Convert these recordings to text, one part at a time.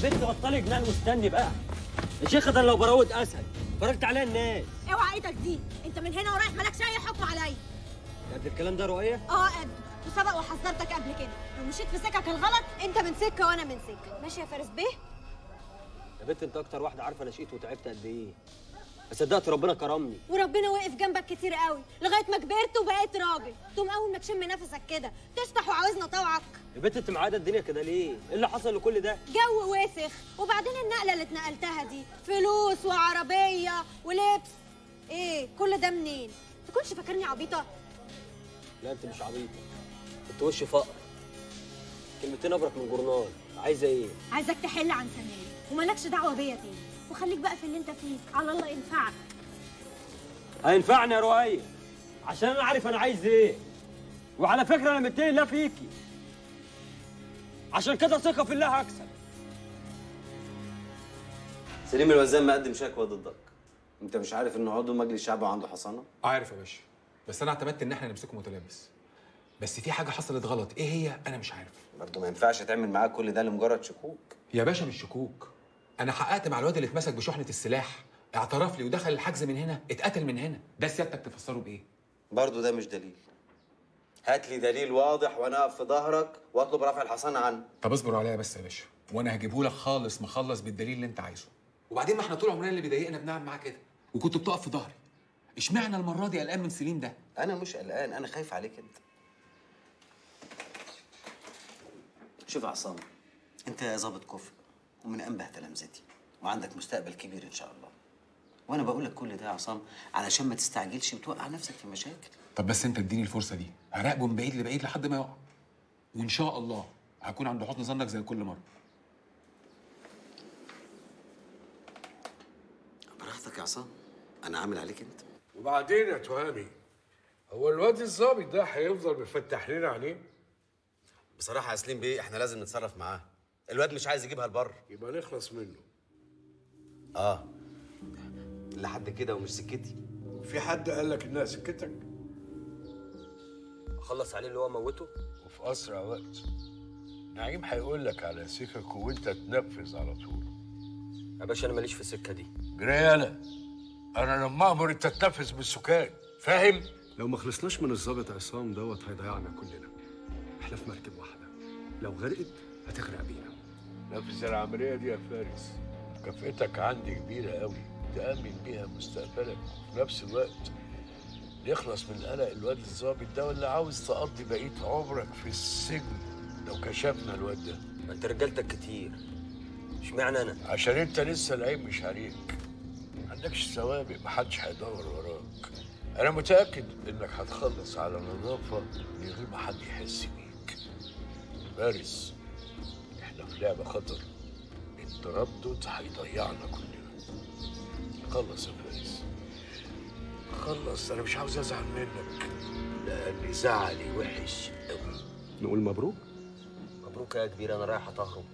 بنت بطلي جنان واستني بقى يا شيخ ده لو براود اسد فرجت عليها الناس اوعى ايدك دي انت من هنا ورايح مالكش اي حكم عليا قد الكلام ده رؤيه اه قد وسبق وحذرتك قبل كده لو مشيت في سكك الغلط انت من سكه وانا من سكه ماشي يا فارس بيه يا بنت انت اكتر واحده عارفه انا شقيت وتعبت قد ايه صدقت ربنا كرمني وربنا وقف جنبك كتير قوي لغايه ما كبرت وبقيت راجل تقوم اول ما تشم نفسك كده تشطح وعاوزنا طوعك يا بنت انت معاده الدنيا كده ليه ايه اللي حصل لكل ده جو وسخ وبعدين النقله اللي اتنقلتها دي فلوس وعربيه ولبس ايه كل ده منين تكونش فاكرني عبيطه لا انت مش عبيطه انت وش فقر كلمتين ابرك من جورنال عايزه ايه عايزك تحل عن سنين ومالكش دعوه بيا تاني وخليك بقى في اللي انت فيه على الله ينفعك هينفعني يا رؤية عشان انا عارف انا عايز ايه وعلى فكره انا متقي الله فيكي عشان كده ثقه في الله هكسب سليم الوزان مقدم شكوى ضدك انت مش عارف انه عضو مجلس شعب وعنده حصانه عارف يا باشا بس انا اعتمدت ان احنا نمسكه متلبس بس في حاجه حصلت غلط ايه هي انا مش عارف برضه ما ينفعش تعمل معاه كل ده لمجرد شكوك يا باشا مش شكوك انا حققت مع الواد اللي اتمسك بشحنه السلاح اعترف لي ودخل الحجز من هنا اتقتل من هنا ده سيادتك تفسره بايه برضه ده مش دليل هات لي دليل واضح وانا اقف في ظهرك واطلب رفع الحصانه عنه طب اصبر عليا بس يا باشا وانا هجيبه لك خالص مخلص بالدليل اللي انت عايزه وبعدين ما احنا طول عمرنا اللي بيضايقنا بنعمل معاه كده وكنت بتقف في ظهري اشمعنى المره دي قلقان من سليم ده انا مش قلقان انا خايف عليك انت شوف يا عصام انت ظابط كفء ومن انبه تلامذتي وعندك مستقبل كبير ان شاء الله وانا بقول لك كل ده يا عصام علشان ما تستعجلش وتوقع نفسك في مشاكل طب بس انت اديني الفرصه دي هراقبه من بعيد لبعيد لحد ما يقع وان شاء الله هكون عند حسن ظنك زي كل مره براحتك يا عصام انا عامل عليك انت وبعدين يا تهامي هو الواد الظابط ده هيفضل مفتح لنا عينيه بصراحه يا سليم بيه احنا لازم نتصرف معاه الواد مش عايز يجيبها البر يبقى نخلص منه اه لحد كده ومش سكتي في حد قال لك انها سكتك اخلص عليه اللي هو موته وفي اسرع وقت نعيم هيقول لك على سكك وانت تنفذ على طول يا باشا انا ماليش في السكه دي جريالة انا لما امر انت تنفذ بالسكان فاهم لو ما خلصناش من الظابط عصام دوت هيضيعنا كلنا احنا في مركب واحده لو غرقت هتغرق بينا نفذ العملية دي يا فارس مكافئتك عندي كبيرة قوي تأمن بيها مستقبلك وفي نفس الوقت نخلص من قلق الواد الظابط ده ولا عاوز تقضي بقية عمرك في السجن لو كشفنا الواد ده ما انت رجالتك كتير اشمعنى انا عشان انت لسه العيب مش عليك ما عندكش سوابق محدش هيدور وراك انا متأكد انك هتخلص على نظافة من غير ما حد يحس بيك فارس احنا في لعبة خطر التردد هيضيعنا كلنا خلص يا فارس خلص انا مش عاوز ازعل منك لان زعلي وحش قوي نقول مبروك مبروك يا كبير انا رايح اطهره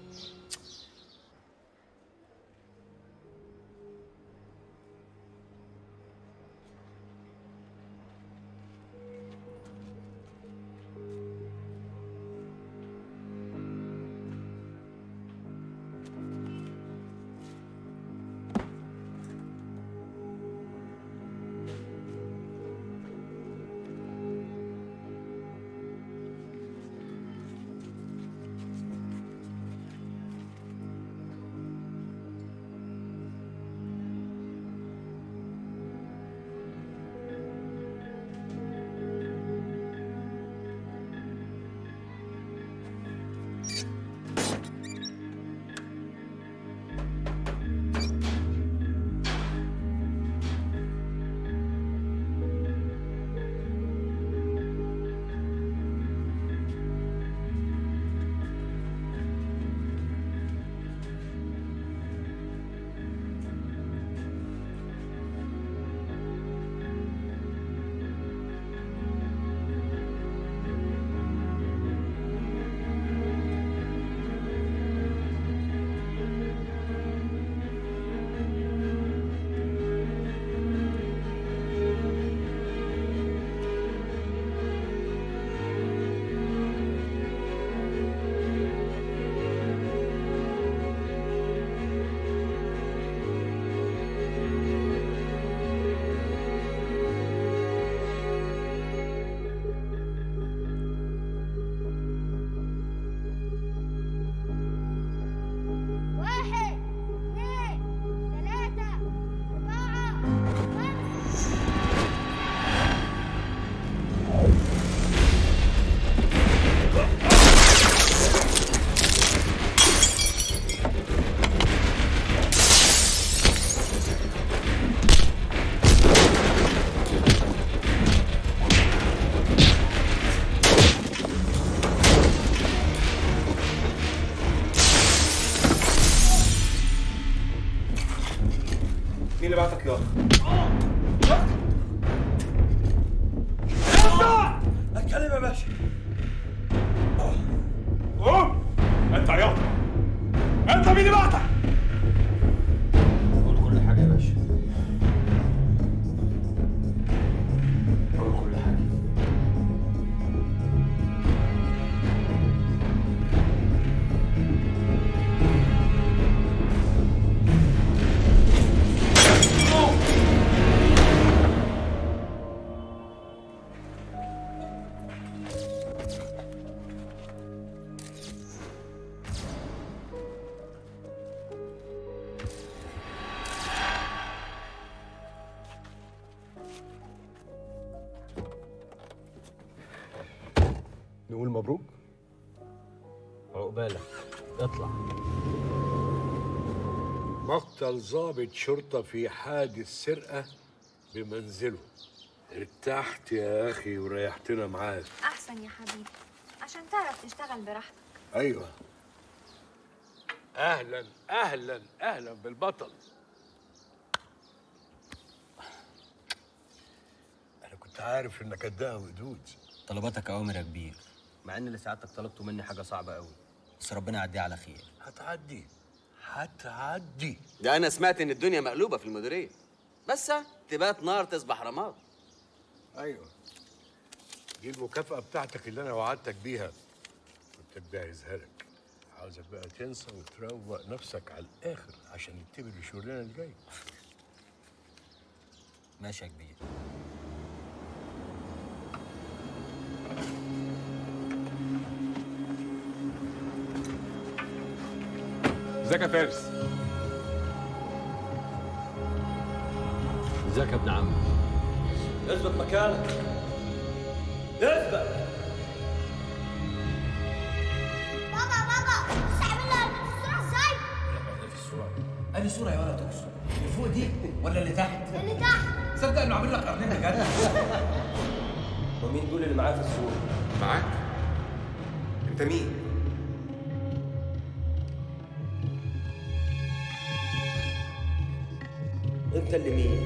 نقول مبروك عقبالك اطلع مقتل ضابط شرطة في حادث سرقة بمنزله ارتحت يا أخي وريحتنا معاك أحسن يا حبيبي عشان تعرف تشتغل براحتك أيوة أهلا أهلا أهلا بالبطل أنا كنت عارف إنك قدها ودود طلباتك اوامر يا كبير مع ان اللي سعادتك طلبته مني حاجه صعبه قوي بس ربنا يعديها على خير هتعدي هتعدي ده انا سمعت ان الدنيا مقلوبه في المديريه بس تبات نار تصبح رماد أيوة دي المكافأة بتاعتك اللي أنا وعدتك بيها كنت مجهزها لك عاوزك بقى تنسى وتروق نفسك على الآخر عشان نتبع لشغلنا اللي جاي ماشي يا كبير ازيك يا فارس ازيك يا ابن عمي اثبت مكانك اثبت بابا بابا بص اعمل لها الصورة ازاي؟ أنهي صورة يا ولد تقصد؟ اللي فوق دي ولا اللي تحت؟ اللي تحت تصدق إنه عامل لك قرنين بجد؟ ومين دول اللي معايا في الصوره معاك انت مين انت اللي مين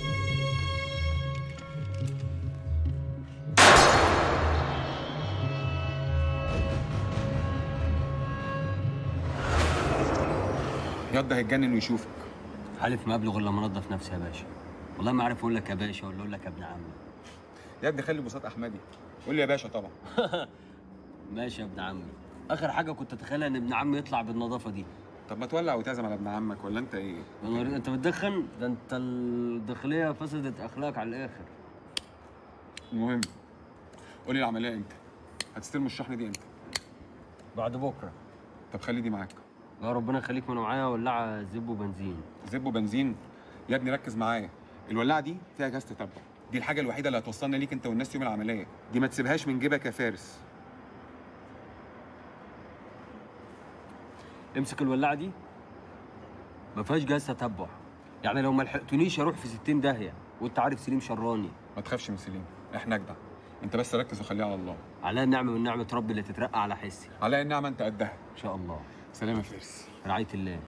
ياض ده هيتجنن ويشوفك حالف ما ابلغ الا لما انضف نفسي يا باشا والله ما عارف اقول لك يا باشا ولا اقول لك يا ابن عمي يا ابني خلي بساط احمدي قول لي يا باشا طبعا ماشي يا ابن عمي اخر حاجه كنت اتخيلها ان ابن عمي يطلع بالنظافه دي طب ما تولع وتعزم على ابن عمك ولا انت ايه يا نهار- انت بتدخن ده انت الداخليه فسدت اخلاقك على الاخر المهم قول لي العمليه امتى هتستلموا الشحنه دي امتى بعد بكره طب خلي دي معاك يا ربنا يخليك ما انا معايا ولاعه زب وبنزين زب وبنزين يا ابني ركز معايا الولاعه دي فيها جهاز تتبع دي الحاجه الوحيده اللي هتوصلنا ليك انت والناس يوم العمليه دي ما تسيبهاش من جيبك يا فارس امسك الولاعه دي ما فيهاش جهاز تتبع يعني لو ما لحقتونيش اروح في 60 داهيه وانت عارف سليم شراني ما تخافش من سليم احنا اجدع انت بس ركز وخليها على الله عليها النعمه من نعمه ربي اللي تترقى على حسي على النعمه انت قدها ان شاء الله سلام يا فارس رعايه الله